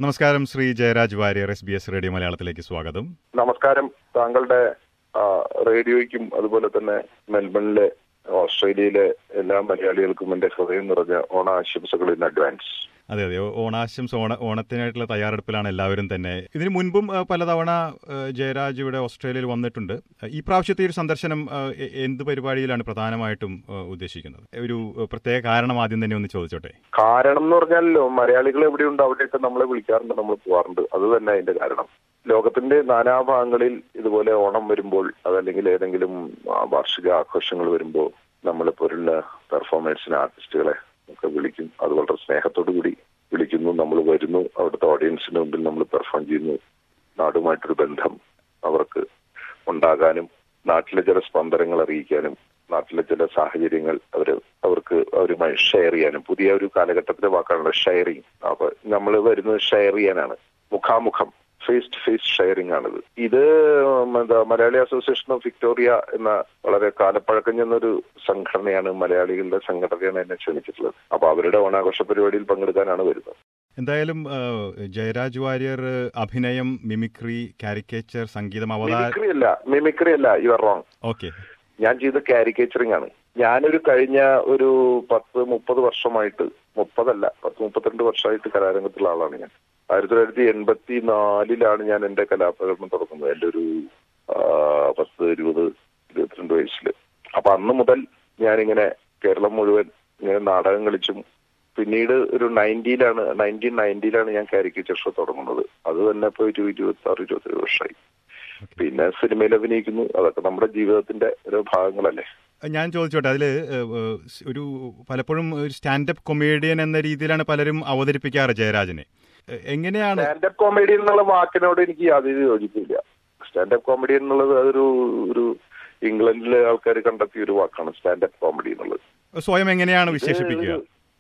നമസ്കാരം Shri Jayaraj Warrier S B S radio മലയാളത്തിലേക്ക് സ്വാഗതം നമസ്കാരം താങ്കളുടെ ആ, റേഡിയോയ്ക്കും അതുപോലെ തന്നെ മെൽബണിലെ ഓസ്ട്രേലിയയിലെ എല്ലാ മലയാളികൾക്കും എന്റെ ഹൃദയം നിറഞ്ഞ ഓണാശംസകൾ ഇൻ അഡ്വാൻസ് അതെ അതെ ഓണാശംസ ഓണ ഓണത്തിനായിട്ടുള്ള തയ്യാറെടുപ്പിലാണ് എല്ലാവരും തന്നെ ഇതിനു മുൻപും ആ, പലതവണ ആ, ജയരാജ് ഇവിടെ ഓസ്ട്രേലിയയിൽ വന്നിട്ടുണ്ട് ആ, ഈ പ്രാവശ്യത്തെ ഒരു സന്ദർശനം ആ, എ- എന്ത് പരിപാടിയിലാണ് പ്രധാനമായിട്ടും ആ, ഉദ്ദേശിക്കുന്നത് ഒരു ആ, പ്രത്യേക കാരണം ആദ്യം തന്നെ ഒന്ന് ചോദിച്ചോട്ടെ കാരണം എന്ന് പറഞ്ഞാൽ മലയാളികൾ എവിടെയുണ്ട് അവിടെയൊക്കെ നമ്മളെ വിളിക്കാറുണ്ട് നമ്മൾ പോവാറുണ്ട് അത് തന്നെ അതിന്റെ കാരണം ലോകത്തിന്റെ നാനാഭാഗങ്ങളിൽ ഇതുപോലെ ഓണം വരുമ്പോൾ അതല്ലെങ്കിൽ ഏതെങ്കിലും ആ, വാർഷിക ആഘോഷങ്ങൾ വരുമ്പോൾ നമ്മൾ പോലുള്ള പെർഫോമേഴ്സിന് ആർട്ടിസ്റ്റുകളെ ഒക്കെ വിളിക്കും അത് വളരെ സ്നേഹത്തോടു കൂടി വിളിക്കുന്നു നമ്മൾ വരുന്നു അവിടുത്തെ ഓഡിയൻസിന് മുമ്പിൽ നമ്മൾ പെർഫോം ചെയ്യുന്നു നാടുമായിട്ടൊരു ബന്ധം അവർക്ക് ഉണ്ടാകാനും നാട്ടിലെ ചില സ്പന്ദനങ്ങൾ അറിയിക്കാനും നാട്ടിലെ ചില സാഹചര്യങ്ങൾ അവര് അവർക്ക് അവരുമായി ഷെയർ ചെയ്യാനും പുതിയ ഒരു കാലഘട്ടത്തിലെ വാക്കാണല്ലോ ഷെയറിങ് അപ്പൊ നമ്മൾ വരുന്നത് ഷെയർ ചെയ്യാനാണ് മുഖാമുഖം ഫേസ് ടു ഫേസ് ഷെയറിംഗ് ആണിത് ഇത് ഉം, എന്താ മലയാളി അസോസിയേഷൻ ഓഫ് വിക്ടോറിയ എന്ന വളരെ കാലപ്പഴക്കം ചെന്നൊരു സംഘടനയാണ് മലയാളികളുടെ സംഘടനയാണ് എന്നെ ക്ഷണിച്ചിട്ടുള്ളത് അപ്പൊ അവരുടെ ഓണാഘോഷ പരിപാടിയിൽ പങ്കെടുക്കാനാണ് വരുന്നത് എന്തായാലും ആ, ജയരാജ് വാര്യർ അഭിനയം മിമിക്രി കാരിക്കേച്ചർ സംഗീതം അവതാര മിമിക്രി അല്ല മിമിക്രി അല്ല യു ആർ റോങ് ഓക്കെ ഞാൻ ചെയ്ത കാരിക്കേച്ചറിംഗ് ആണ് ഞാനൊരു കഴിഞ്ഞ ഒരു പത്ത് മുപ്പത് വർഷമായിട്ട് മുപ്പതല്ല പത്ത് മുപ്പത്തിരണ്ട് വർഷമായിട്ട് കലാരംഗത്തുള്ള ആളാണ് ഞാൻ ആയിരത്തി തൊള്ളായിരത്തി എൺപത്തി നാലിലാണ് ഞാൻ എന്റെ കലാപ്രകടനം തുടങ്ങുന്നത് എന്റെ ഒരു ആ, പത്ത് ഇരുപത് ഇരുപത്തിരണ്ട് വയസ്സിൽ അപ്പൊ അന്ന് മുതൽ ഞാനിങ്ങനെ കേരളം മുഴുവൻ ഇങ്ങനെ നാടകം കളിച്ചും പിന്നീട് ഒരു നയൻറ്റിയിലാണ് നയൻറ്റീൻ നയൻറ്റിയിലാണ് ഞാൻ കാരിക്കേച്ചർ ഷോ തുടങ്ങുന്നത് അത് തന്നെ ഇപ്പൊ ഒരു ഇരുപത്തി ആറ് ഇരുപത്തേഴ് വർഷമായി പിന്നെ സിനിമയിൽ അഭിനയിക്കുന്നു അതൊക്കെ നമ്മുടെ ജീവിതത്തിന്റെ ഓരോ ഭാഗങ്ങളല്ലേ ഞാൻ ചോദിച്ചോട്ടെ അതിൽ ഒരു പലപ്പോഴും ഒരു സ്റ്റാൻഡപ്പ് കൊമേഡിയൻ എന്ന രീതിയിലാണ് പലരും അവതരിപ്പിക്കാറ് ജയരാജനെ ഏ, എങ്ങനെയാണ് സ്റ്റാൻഡപ്പ് കോമഡി എന്നുള്ള വാക്കിനോട് എനിക്ക് യാതൊരു യോജിപ്പില്ല സ്റ്റാൻഡപ്പ് കോമഡി എന്നുള്ളത് അതൊരു ഒരു ഇംഗ്ലണ്ടിലെ ആൾക്കാർ കണ്ടെത്തിയ ഒരു വാക്കാണ് സ്റ്റാൻഡപ്പ് കോമഡി എന്നുള്ളത് സ്വയം എങ്ങനെയാണ് വിശേഷിപ്പിക്കുക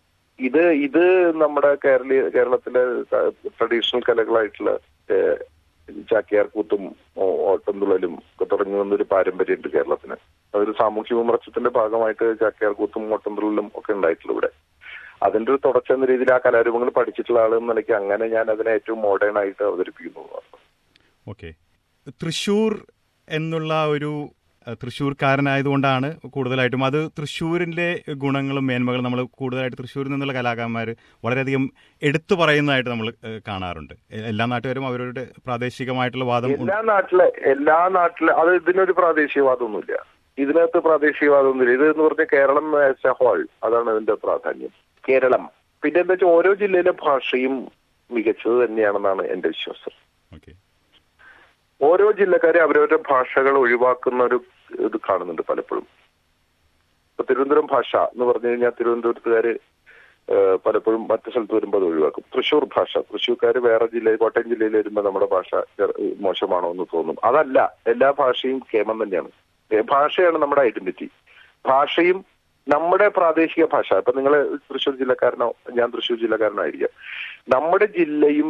ഇത് ഇത് നമ്മുടെ കേരളീയ കേരളത്തിലെ ട്രഡീഷണൽ കലകളായിട്ടുള്ള ഏഹ്, ചാക്യാർകൂത്തും ഓ- ഓട്ടംതുള്ളലും ഒക്കെ തുടങ്ങി വന്നൊരു പാരമ്പര്യമുണ്ട് കേരളത്തിന് അതൊരു സാമൂഹ്യ വിമർശത്തിന്റെ ഭാഗമായിട്ട് ചാക്യാർകൂത്തും ഓട്ടംതുള്ളലും ഒക്കെ ഉണ്ടായിട്ടുള്ളൂ ഇവിടെ അതിന്റെ ഒരു തുടർച്ച എന്ന രീതിയിൽ ആ കലാരൂപങ്ങൾ പഠിച്ചിട്ടുള്ള ആൾ എന്ന നിലയ്ക്ക് അങ്ങനെ ഞാൻ അതിനെ ഏറ്റവും മോഡേൺ ആയിട്ട് അവതരിപ്പിക്കുന്നു ഓക്കെ തൃശ്ശൂർ എന്നുള്ള ഒരു അഹ്, തൃശ്ശൂർക്കാരനായതുകൊണ്ടാണ് കൂടുതലായിട്ടും അത് തൃശ്ശൂരിന്റെ ഗുണങ്ങളും മേന്മകളും നമ്മൾ കൂടുതലായിട്ട് തൃശ്ശൂരിൽ നിന്നുള്ള കലാകാരന്മാർ വളരെയധികം എടുത്തു പറയുന്നതായിട്ട് നമ്മൾ ഏഹ്, കാണാറുണ്ട് എ- എല്ലാ നാട്ടുകാരും അവരുടെ പ്രാദേശികമായിട്ടുള്ള വാദം ഉണ്ട്. എല്ലാ നാട്ടിലെ എല്ലാ നാട്ടിലെ അത് ഇതിനൊരു പ്രാദേശികവാദമൊന്നുമില്ല ഇതിനകത്ത് പ്രാദേശികവാദമൊന്നുമില്ല ഇത് എന്ന് പറഞ്ഞാൽ കേരളം ആസ് എ ഹോൾ അതാണ് ഇതിന്റെ പ്രാധാന്യം കേരളം പിന്നെ എന്താ വെച്ചാൽ ഓരോ ജില്ലയിലെ ഭാഷയും മികച്ചത് തന്നെയാണെന്നാണ് എന്റെ വിശ്വാസം ഓക്കെ ഓരോ ജില്ലക്കാരും അവരവരുടെ ഭാഷകൾ ഒഴിവാക്കുന്ന ഒരു ഇത് കാണുന്നുണ്ട് പലപ്പോഴും ഇപ്പൊ തിരുവനന്തപുരം ഭാഷ എന്ന് പറഞ്ഞു കഴിഞ്ഞാൽ തിരുവനന്തപുരത്തുകാര് ഏഹ്, പലപ്പോഴും മറ്റു സ്ഥലത്ത് വരുമ്പോൾ അത് ഒഴിവാക്കും തൃശ്ശൂർ ഭാഷ തൃശ്ശൂർക്കാർ വേറെ ജില്ലയിൽ കോട്ടയം ജില്ലയിൽ വരുമ്പോൾ നമ്മുടെ ഭാഷ ചെറു- മോശമാണോ എന്ന് തോന്നും അതല്ല എല്ലാ ഭാഷയും കേമം തന്നെയാണ് ഏഹ്, ഭാഷയാണ് നമ്മുടെ ഐഡന്റിറ്റി ഭാഷയും നമ്മുടെ പ്രാദേശിക ഭാഷ ഇപ്പൊ നിങ്ങൾ തൃശ്ശൂർ ജില്ലക്കാരനോ ഞാൻ തൃശ്ശൂർ ജില്ലക്കാരനായിരിക്കാം നമ്മുടെ ജില്ലയും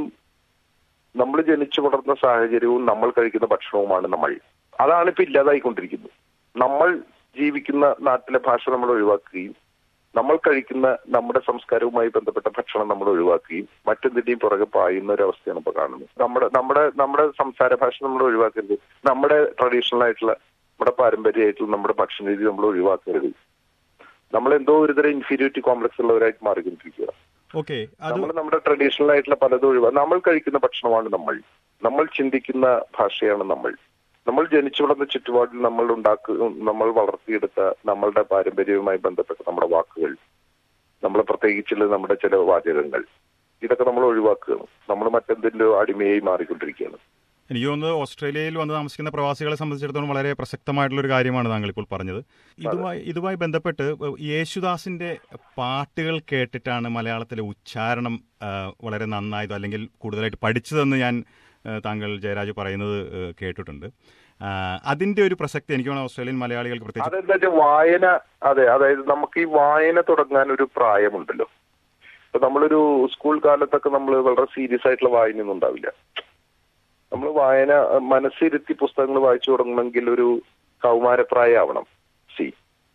നമ്മൾ ജനിച്ചു വളർന്ന സാഹചര്യവും നമ്മൾ കഴിക്കുന്ന ഭക്ഷണവുമാണ് നമ്മൾ അതാണ് ഇപ്പൊ ഇല്ലാതായിക്കൊണ്ടിരിക്കുന്നത് നമ്മൾ ജീവിക്കുന്ന നാട്ടിലെ ഭാഷ നമ്മൾ ഒഴിവാക്കുകയും നമ്മൾ കഴിക്കുന്ന നമ്മുടെ സംസ്കാരവുമായി ബന്ധപ്പെട്ട ഭക്ഷണം നമ്മൾ ഒഴിവാക്കുകയും മറ്റെന്തിന്റെയും പുറകെ പായുന്ന ഒരു അവസ്ഥയാണ് ഇപ്പൊ കാണുന്നത് നമ്മുടെ നമ്മുടെ നമ്മുടെ സംസാര ഭാഷ നമ്മൾ ഒഴിവാക്കരുത് നമ്മുടെ ട്രഡീഷണൽ ആയിട്ടുള്ള നമ്മുടെ പാരമ്പര്യമായിട്ടുള്ള നമ്മുടെ ഭക്ഷണ രീതി നമ്മൾ ഒഴിവാക്കരുത് നമ്മൾ എന്തോ ഒരുതരം ഇൻഫീരിയോറിറ്റി കോംപ്ലക്സ് ഉള്ളവരായിട്ട് മാറിക്കൊണ്ടിരിക്കുക ഓക്കെ അത് നമ്മൾ നമ്മുടെ ട്രഡീഷണൽ ആയിട്ടുള്ള പലതും ഒഴിവാ നമ്മൾ കഴിക്കുന്ന ഭക്ഷണമാണ് നമ്മൾ നമ്മൾ ചിന്തിക്കുന്ന ഭാഷയാണ് നമ്മൾ നമ്മൾ ജനിച്ചു വളർന്ന ചുറ്റുപാടിൽ നമ്മൾ ഉണ്ടാക്കുക നമ്മൾ വളർത്തിയെടുത്ത നമ്മളുടെ പാരമ്പര്യവുമായി ബന്ധപ്പെട്ട നമ്മുടെ വാക്കുകൾ നമ്മൾ പ്രത്യേകിച്ചുള്ള നമ്മുടെ ചില വാചകങ്ങൾ ഇതൊക്കെ നമ്മൾ ഒഴിവാക്കുകയാണ് നമ്മൾ മറ്റെന്തിന്റെ അടിമയായി മാറിക്കൊണ്ടിരിക്കുകയാണ് എനിക്ക് തോന്നുന്നത് ഓസ്ട്രേലിയയിൽ വന്ന് താമസിക്കുന്ന പ്രവാസികളെ സംബന്ധിച്ചിടത്തോളം വളരെ പ്രസക്തമായിട്ടുള്ള ഒരു കാര്യമാണ് താങ്കൾ ഇപ്പോൾ പറഞ്ഞത് ഇതുമായി ഇതുമായി ബന്ധപ്പെട്ട് യേശുദാസിന്റെ പാട്ടുകൾ കേട്ടിട്ടാണ് മലയാളത്തിലെ ഉച്ചാരണം ആ, വളരെ നന്നായതോ അല്ലെങ്കിൽ കൂടുതലായിട്ട് പഠിച്ചതെന്ന് ഞാൻ ആ, താങ്കൾ ജയരാജ് പറയുന്നത് ആ, കേട്ടിട്ടുണ്ട് ആ, അതിന്റെ ഒരു പ്രസക്തി എനിക്ക് തോന്നുന്നു ഓസ്ട്രേലിയൻ മലയാളികൾക്ക് പ്രത്യേകിച്ച് അതെന്താ വെച്ചാൽ വായന അതെ അതായത് നമുക്ക് ഈ വായന തുടങ്ങാൻ ഒരു പ്രായമുണ്ടല്ലോ ഇപ്പൊ നമ്മളൊരു സ്കൂൾ കാലത്തൊക്കെ നമ്മൾ വളരെ സീരിയസ് ആയിട്ടുള്ള വായനയൊന്നും ഉണ്ടാവില്ല നമ്മൾ വായന മനസ്സിരുത്തി പുസ്തകങ്ങൾ വായിച്ചു തുടങ്ങണമെങ്കിൽ ഒരു കൗമാരപ്രായമാവണം സി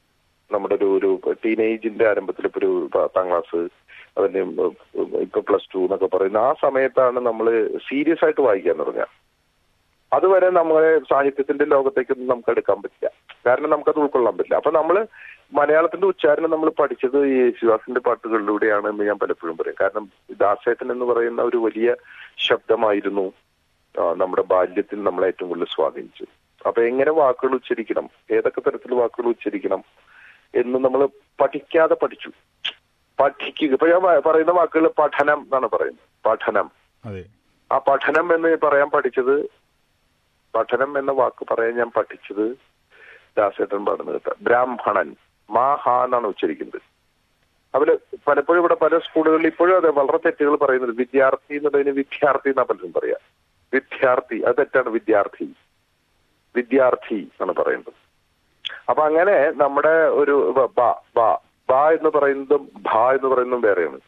നമ്മുടെ ഒരു ഒരു ടീനേജിന്റെ ആരംഭത്തിൽ ഇപ്പൊ ഒരു പത്താം ക്ലാസ് അതിന് ഇപ്പൊ പ്ലസ് ടു എന്നൊക്കെ പറയുന്ന ആ സമയത്താണ് നമ്മൾ സീരിയസ് ആയിട്ട് വായിക്കാൻ തുടങ്ങുക അതുവരെ നമ്മളെ സാഹിത്യത്തിന്റെ ലോകത്തേക്കൊന്നും നമുക്ക് എടുക്കാൻ പറ്റില്ല കാരണം നമുക്കത് ഉൾക്കൊള്ളാൻ പറ്റില്ല അപ്പൊ നമ്മള് മലയാളത്തിന്റെ ഉച്ചാരണം നമ്മൾ പഠിച്ചത് ഈ യേശുദാസിന്റെ പാട്ടുകളിലൂടെയാണ് എന്ന് ഞാൻ പലപ്പോഴും പറയും കാരണം ദാസേട്ടൻ എന്ന് പറയുന്ന ഒരു വലിയ ശബ്ദമായിരുന്നു ആ, നമ്മുടെ ബാല്യത്തിൽ നമ്മളെ ഏറ്റവും കൂടുതൽ സ്വാധീനിച്ചു അപ്പൊ എങ്ങനെ വാക്കുകൾ ഉച്ചരിക്കണം ഏതൊക്കെ തരത്തിൽ വാക്കുകൾ ഉച്ചരിക്കണം എന്ന് നമ്മൾ പഠിക്കാതെ പഠിച്ചു പഠിക്കുക ഇപ്പൊ ഞാൻ പ- പറയുന്ന വാക്കുകൾ പഠനം എന്നാണ് പറയുന്നത് പഠനം അതെ ആ പഠനം എന്ന് പറയാൻ പഠിച്ചത് പഠനം എന്ന വാക്ക് പറയാൻ ഞാൻ പഠിച്ചത് ദാസേട്ടൻ പാടുന്ന കേട്ട ബ്രാഹ്മണൻ മാ ഹ എന്നാണ് ഉച്ചരിക്കുന്നത് അവര് പലപ്പോഴും ഇവിടെ പല സ്കൂളുകളിൽ ഇപ്പോഴും അതെ വളരെ തെറ്റുകൾ പറയുന്നത് വിദ്യാർത്ഥി എന്നുള്ളതിന് വിദ്യാർത്ഥി എന്നാ പലരും പറയാ വിദ്യാർത്ഥി അത് തെറ്റാണ് വിദ്യാർത്ഥി വിദ്യാർത്ഥി എന്നാണ് പറയുന്നത് അപ്പൊ അങ്ങനെ നമ്മുടെ ഒരു ബ- ബ ബ- ബ എന്ന് പറയുന്നതും ഭ എന്ന് പറയുന്നതും വേറെയാണ്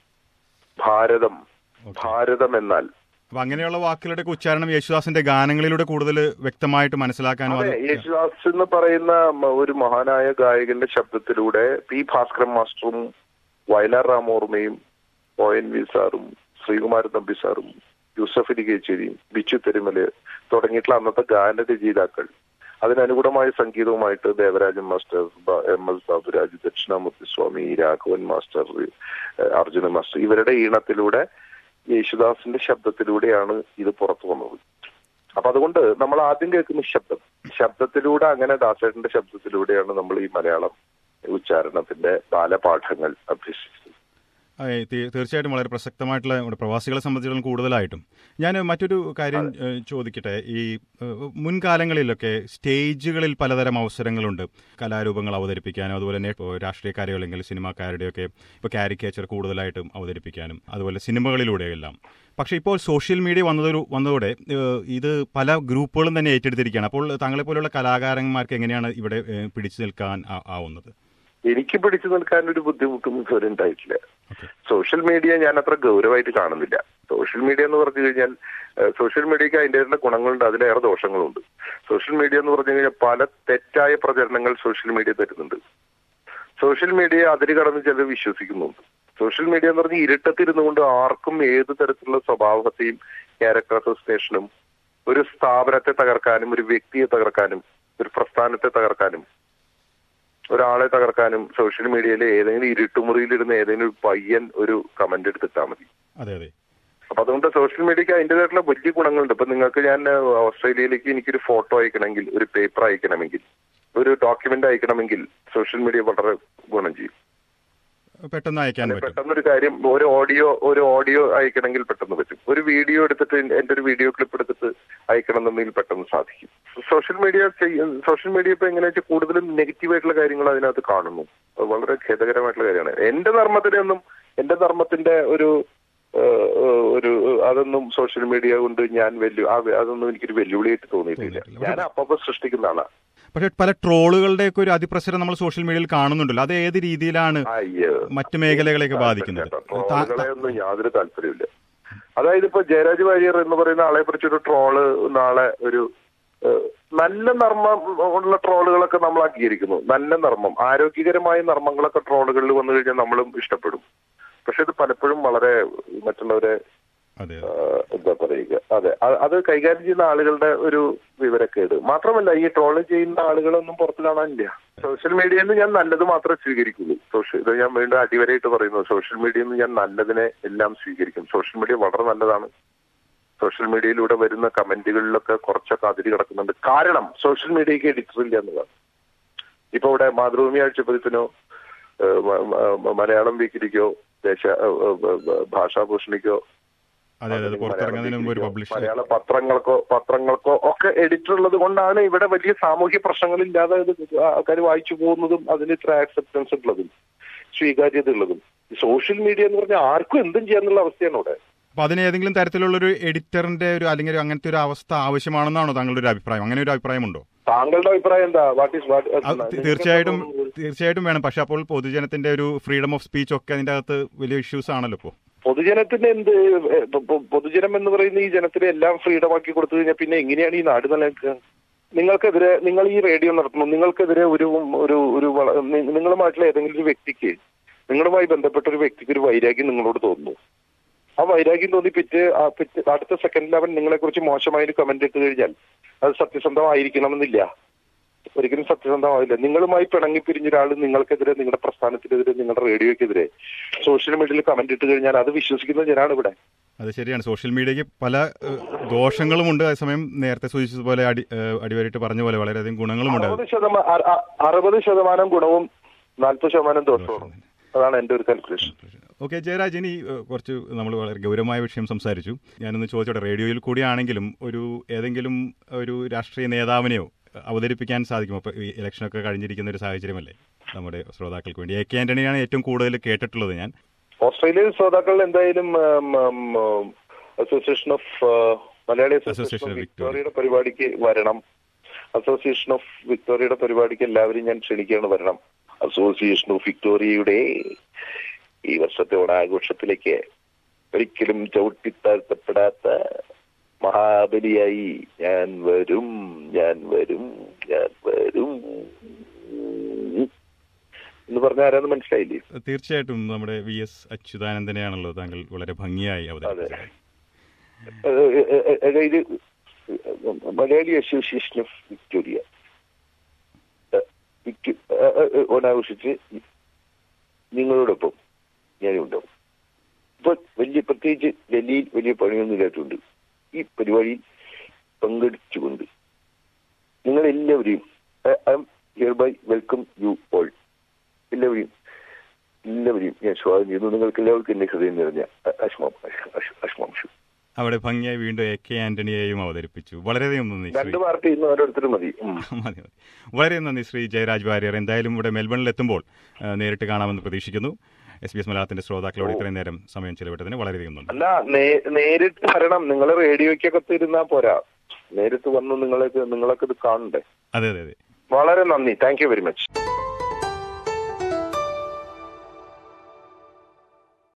ഭാരതം ഭാരതം എന്നാൽ അപ്പൊ അങ്ങനെയുള്ള വാക്കുകളുടെ ഉച്ചാരണം യേശുദാസിന്റെ ഗാനങ്ങളിലൂടെ കൂടുതൽ വ്യക്തമായിട്ട് മനസ്സിലാക്കാനും അതെ അത് യേശുദാസ് എന്ന് പറയുന്ന മ- ഒരു മഹാനായ ഗായകന്റെ ശബ്ദത്തിലൂടെ പി ഭാസ്കരൻ മാസ്റ്ററും വയലാർ രാമോർമ്മയും ഒ എൻ വി സാറും ശ്രീകുമാരൻ തമ്പി സാറും യൂസഫ് അലി കേച്ചേരിയും ബിച്ചു തെരുമല് തുടങ്ങിയിട്ടുള്ള അന്നത്തെ ഗാന രചയിതാക്കൾ അതിനനുകൂലമായ സംഗീതവുമായിട്ട് ദേവരാജൻ മാസ്റ്റർ ബ- M S Baburaj Dakshinamoorthy Swami Raghavan master ഏഹ് അർജുന മാസ്റ്റർ ഇവരുടെ ഈണത്തിലൂടെ യേശുദാസിന്റെ ശബ്ദത്തിലൂടെയാണ് ഇത് പുറത്തു വന്നത് അപ്പൊ അതുകൊണ്ട് നമ്മൾ ആദ്യം കേൾക്കുന്ന ശബ്ദം ശബ്ദത്തിലൂടെ അങ്ങനെ ദാസേട്ടന്റെ ശബ്ദത്തിലൂടെയാണ് നമ്മൾ ഈ മലയാളം ഉച്ചാരണത്തിന്റെ ബാലപാഠങ്ങൾ അഭ്യസിച്ചത് അതെ, തീ- തീർച്ചയായിട്ടും വളരെ പ്രസക്തമായിട്ടുള്ള നമ്മുടെ പ്രവാസികളെ സംബന്ധിച്ചിടത്തോളം കൂടുതലായിട്ടും ഞാൻ മറ്റൊരു കാര്യം ഏഹ്, ചോദിക്കട്ടെ ഈ ഏഹ്, മുൻകാലങ്ങളിലൊക്കെ സ്റ്റേജുകളിൽ പലതരം അവസരങ്ങളുണ്ട് കലാരൂപങ്ങൾ അവതരിപ്പിക്കാനും അതുപോലെ തന്നെ ഇപ്പോൾ രാഷ്ട്രീയക്കാരെയോ അല്ലെങ്കിൽ സിനിമാക്കാരുടെയൊക്കെ ഇപ്പോൾ കാരിക്കേച്ചർ കൂടുതലായിട്ടും അവതരിപ്പിക്കാനും അതുപോലെ സിനിമകളിലൂടെയെല്ലാം പക്ഷേ ഇപ്പോൾ സോഷ്യൽ മീഡിയ വന്നതൊരു വന്നതോടെ ഏഹ്, ഇത് പല ഗ്രൂപ്പുകളും തന്നെ ഏറ്റെടുത്തിരിക്കുകയാണ് അപ്പോൾ താങ്കളെ പോലെയുള്ള കലാകാരന്മാർക്ക് എങ്ങനെയാണ് ഇവിടെ ഏഹ്, പിടിച്ചു നിൽക്കാൻ ആ- ആവുന്നത് എനിക്ക് പിടിച്ചു നിൽക്കാൻ ഒരു ബുദ്ധിമുട്ടും ഇതുവരെ ഉണ്ടായിട്ടില്ല സോഷ്യൽ മീഡിയ ഞാൻ അത്ര ഗൗരവമായിട്ട് കാണുന്നില്ല സോഷ്യൽ മീഡിയ എന്ന് പറഞ്ഞു കഴിഞ്ഞാൽ ഏഹ്, സോഷ്യൽ മീഡിയക്ക് അതിൻ്റെതായിട്ടുള്ള ഗുണങ്ങളുണ്ട് അതിലേറെ ദോഷങ്ങളുണ്ട് സോഷ്യൽ മീഡിയ എന്ന് പറഞ്ഞു കഴിഞ്ഞാൽ പല തെറ്റായ പ്രചരണങ്ങൾ സോഷ്യൽ മീഡിയ തരുന്നുണ്ട് സോഷ്യൽ മീഡിയ അതിര് കടന്ന് ചിലർ വിശ്വസിക്കുന്നുണ്ട് സോഷ്യൽ മീഡിയ എന്ന് പറഞ്ഞാൽ ഇരുട്ടത്തിരുന്നു കൊണ്ട് ആർക്കും ഏത് തരത്തിലുള്ള സ്വഭാവത്തെയും ക്യാരക്ടർ അസോസിയേഷനും ഒരു സ്ഥാപനത്തെ തകർക്കാനും ഒരു വ്യക്തിയെ തകർക്കാനും ഒരു പ്രസ്ഥാനത്തെ തകർക്കാനും ഒരാളെ തകർക്കാനും സോഷ്യൽ മീഡിയയിൽ ഏതെങ്കിലും ഇരുട്ടുമുറിയിലിരുന്ന് ഏതെങ്കിലും ഒരു പയ്യൻ ഒരു കമന്റ് എടുത്തിട്ടാൽ മതി അതെ അതെ അപ്പൊ അതുകൊണ്ട് സോഷ്യൽ മീഡിയക്ക് അതിൻ്റെതായിട്ടുള്ള വലിയ ഗുണങ്ങളുണ്ട് ഇപ്പൊ നിങ്ങൾക്ക് ഞാൻ ഏഹ്, ഓസ്ട്രേലിയയിലേക്ക് എനിക്കൊരു ഫോട്ടോ അയക്കണമെങ്കിൽ ഒരു പേപ്പർ അയക്കണമെങ്കിൽ ഒരു ഡോക്യുമെന്റ് അയക്കണമെങ്കിൽ സോഷ്യൽ മീഡിയ വളരെ ഗുണം ചെയ്യും പെട്ടെന്ന് അയക്കാൻ അല്ലെ, പറ്റും പെട്ടെന്നൊരു കാര്യം ഒരു ഓഡിയോ ഒരു ഓഡിയോ അയക്കണമെങ്കിൽ പെട്ടെന്ന് പറ്റും ഒരു വീഡിയോ എടുത്തിട്ട് എന്റെ ഒരു വീഡിയോ ക്ലിപ്പ് എടുത്തിട്ട് അയക്കണം എന്നുണ്ടെങ്കിൽ പെട്ടെന്ന് സാധിക്കും സോഷ്യൽ മീഡിയ സോഷ്യൽ മീഡിയ ഇപ്പൊ എങ്ങനെയാ വെച്ചാൽ കൂടുതലും നെഗറ്റീവ് ആയിട്ടുള്ള കാര്യങ്ങൾ അതിനകത്ത് കാണുന്നു അത് വളരെ ഖേദകരമായിട്ടുള്ള കാര്യമാണ് എന്റെ ധർമ്മത്തിനൊന്നും എന്റെ ധർമ്മത്തിന്റെ ഒരു ഏഹ്, ഏഹ്, ഒരു അതൊന്നും സോഷ്യൽ മീഡിയ കൊണ്ട് ഞാൻ വെല്ലു ആ വെ- അതൊന്നും എനിക്കൊരു വെല്ലുവിളിയായിട്ട് തോന്നിയിട്ടില്ല തോന്നിയിട്ടില്ല. ഞാൻ അപ്പപ്പോ സൃഷ്ടിക്കുന്ന ആളാണ് പക്ഷെ പല ട്രോളുകളുടെയൊക്കെ ഒരു അതിപ്രസരം നമ്മൾ സോഷ്യൽ മീഡിയയിൽ കാണുന്നുണ്ടല്ലോ അത് ഏത് രീതിയിലാണ് അയ്യോ മറ്റ് മേഖലകളെയൊക്കെ ബാധിക്കുന്നത് താ- ട്രോളുകളെ ഒന്നും യാതൊരു താല്പര്യമില്ല അതായത് ഇപ്പൊ ജയരാജ് വാര്യർ എന്ന് പറയുന്ന ആളെ കുറിച്ചൊരു ട്രോള് നാളെ ഒരു ഏഹ്, നല്ല നർമ്മം ഉള്ള ട്രോളുകളൊക്കെ നമ്മൾ അംഗീകരിക്കുന്നു നല്ല നർമ്മം ആരോഗ്യകരമായ നർമ്മങ്ങളൊക്കെ ട്രോളുകളിൽ വന്നു കഴിഞ്ഞാൽ നമ്മളും ഇഷ്ടപ്പെടും പക്ഷെ ഇത് പലപ്പോഴും വളരെ മറ്റുള്ളവരെ അതെ ആ, എന്താ പറയുക അതെ അ- അത് കൈകാര്യം ചെയ്യുന്ന ആളുകളുടെ ഒരു വിവരക്കേട് മാത്രമല്ല ഈ ട്രോള് ചെയ്യുന്ന ആളുകളൊന്നും പുറത്ത് കാണാനില്ല സോഷ്യൽ മീഡിയയിൽ നിന്ന് ഞാൻ നല്ലത് മാത്രമേ സ്വീകരിക്കുള്ളൂ സോഷ്യൽ ഇത് ഞാൻ വീണ്ടും അടിവരയിട്ട് പറയുന്നു സോഷ്യൽ മീഡിയയിൽ നിന്ന് ഞാൻ നല്ലതിനെ എല്ലാം സ്വീകരിക്കും സോഷ്യൽ മീഡിയ വളരെ നല്ലതാണ് സോഷ്യൽ മീഡിയയിലൂടെ വരുന്ന കമന്റുകളിലൊക്കെ കുറച്ചൊക്കെ അതിര് കിടക്കുന്നുണ്ട് കാരണം സോഷ്യൽ മീഡിയക്ക് എഡിറ്റർ ഇല്ല എന്നതാണ് ഇപ്പൊ ഇവിടെ മാതൃഭൂമി ആഴ്ചപ്പതിപ്പിനോ ഏഹ്, മ- മ- മലയാളം വീക്കിലിക്കോ ദേശ ഏഹ്, ഏഹ്, ഭാഷാഭൂഷണിക്കോ അതെ അതെ അത് പുറത്തിറങ്ങുന്നതിന് മുമ്പ് ഒരു പബ്ലിഷ് മലയാള പത്രങ്ങൾക്കോ പത്രങ്ങൾക്കോ ഒക്കെ എഡിറ്റർ ഉള്ളത് കൊണ്ടാണ് ഇവിടെ വലിയ സാമൂഹ്യ പ്രശ്നങ്ങളില്ലാതെ ഇത് ആൾക്കാർ വായിച്ചു പോകുന്നതും അതിന് ഇത്ര ആക്സെപ്റ്റൻസ് ഉള്ളതും സ്വീകാര്യത ഉള്ളതും സോഷ്യൽ മീഡിയ എന്ന് പറഞ്ഞാൽ ആർക്കും എന്തും ചെയ്യാന്നുള്ള അവസ്ഥയാണ് ഇവിടെ അപ്പൊ അതിന് ഏതെങ്കിലും തരത്തിലുള്ള ഒരു എഡിറ്ററിന്റെ ഒരു അല്ലെങ്കിൽ ഒരു അങ്ങനത്തെ ഒരു അവസ്ഥ ആവശ്യമാണെന്നാണോ താങ്കളുടെ ഒരു അഭിപ്രായം അങ്ങനെ ഒരു അഭിപ്രായമുണ്ടോ താങ്കളുടെ അഭിപ്രായം എന്താ വാട്ട് ഈസ് അത് തി- തീർച്ചയായിട്ടും തീർച്ചയായിട്ടും വേണം പക്ഷെ അപ്പോൾ പൊതുജനത്തിന്റെ ഒരു ഫ്രീഡം ഓഫ് സ്പീച്ച് ഒക്കെ അതിന്റെ അകത്ത് വലിയ ഇഷ്യൂസ് ആണല്ലോ ഇപ്പോൾ പൊതുജനത്തിന്റെ എന്ത് ഏ, പൊ- പൊ- പൊതുജനം എന്ന് പറയുന്ന ഈ ജനത്തിന് എല്ലാം ഫ്രീഡം ആക്കി കൊടുത്തു കഴിഞ്ഞാൽ പിന്നെ എങ്ങനെയാണ് ഈ നാട് നിലനിൽക്കുക നിങ്ങൾക്കെതിരെ നിങ്ങൾ ഈ റേഡിയോ നടത്തുന്നു നിങ്ങൾക്കെതിരെ ഒരു ഒരു ഒരു വള- നി- നിങ്ങളുമായിട്ടുള്ള ഏതെങ്കിലും ഒരു വ്യക്തിക്ക് നിങ്ങളുമായി ബന്ധപ്പെട്ട ഒരു വ്യക്തിക്ക് ഒരു വൈരാഗ്യം നിങ്ങളോട് തോന്നുന്നു ആ വൈരാഗ്യം തോന്നി പിറ്റ് ആ പിറ്റ് അടുത്ത സെക്കൻഡിൽ അവൻ നിങ്ങളെ കുറിച്ച് മോശമായ ഒരു കമന്റ് ഇട്ട് കഴിഞ്ഞാൽ അത് സത്യസന്ധമായിരിക്കണമെന്നില്ല ഒരിക്കലും സത്യസന്ധമാവില്ല നിങ്ങളുമായി പിണങ്ങി പിരിഞ്ഞ ഒരാൾ നിങ്ങൾക്കെതിരെ നിങ്ങളുടെ പ്രസ്ഥാനത്തിനെതിരെ നിങ്ങളുടെ റേഡിയോക്കെതിരെ സോഷ്യൽ മീഡിയയിൽ കമന്റ് ഇട്ട് കഴിഞ്ഞാൽ അത് വിശ്വസിക്കുന്ന ജനാണ് ഇവിടെ അത് ശരിയാണ് സോഷ്യൽ മീഡിയയ്ക്ക് പല ഏഹ്, ദോഷങ്ങളുമുണ്ട് അതേസമയം നേരത്തെ സൂചിച്ചതുപോലെ അടി ഏഹ്, അടിവരായിട്ട് പറഞ്ഞ പോലെ വളരെയധികം ഗുണങ്ങളുമുണ്ട് അറുപത് ശതമാനം അറുപത് ശതമാനം ഗുണവും നാൽപ്പത് ശതമാനം ദോഷവും അതാണ് എന്റെ ഒരു കാൽക്കുലേഷൻ ഓക്കെ ജയരാജ് ഇനി ഏഹ്, കുറച്ച് നമ്മൾ വളരെ ഗൗരവമായ വിഷയം സംസാരിച്ചു ഞാനൊന്ന് ചോദിച്ചോട്ടെ റേഡിയോയിൽ കൂടിയാണെങ്കിലും ഒരു ഏതെങ്കിലും ഒരു രാഷ്ട്രീയ നേതാവിനെയോ ഏഹ്, അവതരിപ്പിക്കാൻ സാധിക്കുമോ ഇപ്പോൾ ഈ ഇലക്ഷനൊക്കെ കഴിഞ്ഞിരിക്കുന്ന ഒരു സാഹചര്യമല്ലേ നമ്മുടെ ശ്രോതാക്കൾക്ക് വേണ്ടി എ കെ ആന്റണിയാണ് ഏറ്റവും കൂടുതൽ കേട്ടിട്ടുള്ളത് ഞാൻ ഓസ്ട്രേലിയൻ ശ്രോതാക്കൾ എന്തായാലും association of Malayali Association association of of Victoria. വിക്ടോറിയയുടെ പരിപാടിക്ക് വരണം അസോസിയേഷൻ ഓഫ് വിക്ടോറിയയുടെ പരിപാടിക്ക് എല്ലാവരും ഞാൻ ക്ഷണിക്കുകയാണ് വരണം അസോസിയേഷൻ ഓഫ് വിക്ടോറിയയുടെ ഈ വർഷത്തെ ഓണാഘോഷത്തിലേക്ക് ഒരിക്കലും ചവിട്ടിത്താഴ്ത്തപ്പെടാത്ത മഹാബലിയായി ഞാൻ വരും ഞാൻ വരും ഞാൻ വരും എന്ന് പറഞ്ഞ ആരാന്ന് മനസ്സിലായില്ലേ തീർച്ചയായിട്ടും നമ്മുടെ വി എസ് അച്യുതാനന്ദനെയാണല്ലോ താങ്കൾ വളരെ ഭംഗിയായി അവതരിപ്പിച്ചത് ഏഹ് ഏഹ് അതായത് മലയാളി അസോസിയേഷൻ ഓഫ് വിക്ടോറിയ ഏഹ് വിക്ടോ- ഏഹ് ഏഹ് ഓണാഘോഷിച്ച് നിങ്ങളോടൊപ്പം ഞാനും ഉണ്ടാവും ഇപ്പൊ വലിയ പ്രത്യേകിച്ച് ഡൽഹിയിൽ വലിയ പണിയൊന്നും ഇല്ലാത്തതുകൊണ്ട് ഈ പരിപാടിയിൽ പങ്കെടുത്തുകൊണ്ട് നിങ്ങൾ എല്ലാവരെയും I am here by welcome you all എല്ലാവരെയും എല്ലാവരെയും ഞാൻ സ്വാഗതം ചെയ്യുന്നു നിങ്ങൾക്ക് എല്ലാവർക്കും എന്റെ ഹൃദയം നിറഞ്ഞ അശ്മാം അശ്മാംശു അവിടെ ഭംഗിയായി വീണ്ടും എ കെ ആന്റണിയെയും അവതരിപ്പിച്ചു വളരെയധികം നന്ദി ശ്രീ രണ്ട് പാർട്ടി ഇന്ന് ഓരോരുത്തരും മതി ഉം. മതി മതി വളരെ നന്ദി ശ്രീ ജയരാജ് വാര്യർ എന്തായാലും ഇവിടെ മെൽബണിൽ എത്തുമ്പോൾ ആ, നേരിട്ട് കാണാമെന്ന് പ്രതീക്ഷിക്കുന്നു എസ് ബി എസ് മലയാളത്തിന്റെ ശ്രോതാക്കളോട് ഇത്രയും നേരം സമയം ചെലവിട്ടതിന് വളരെയധികം നന്ദി അല്ല നേ- നേരിട്ട് വരണം നിങ്ങൾ റേഡിയോയ്ക്കൊക്കെ ഇരുന്നാ പോരാ നേരിട്ട് വന്ന് നിങ്ങളൊക്കെ നിങ്ങളൊക്കെ ഇത് കാണണ്ടേ അതെ അതെ അതെ വളരെ നന്ദി താങ്ക് യു വെരി മച്ച്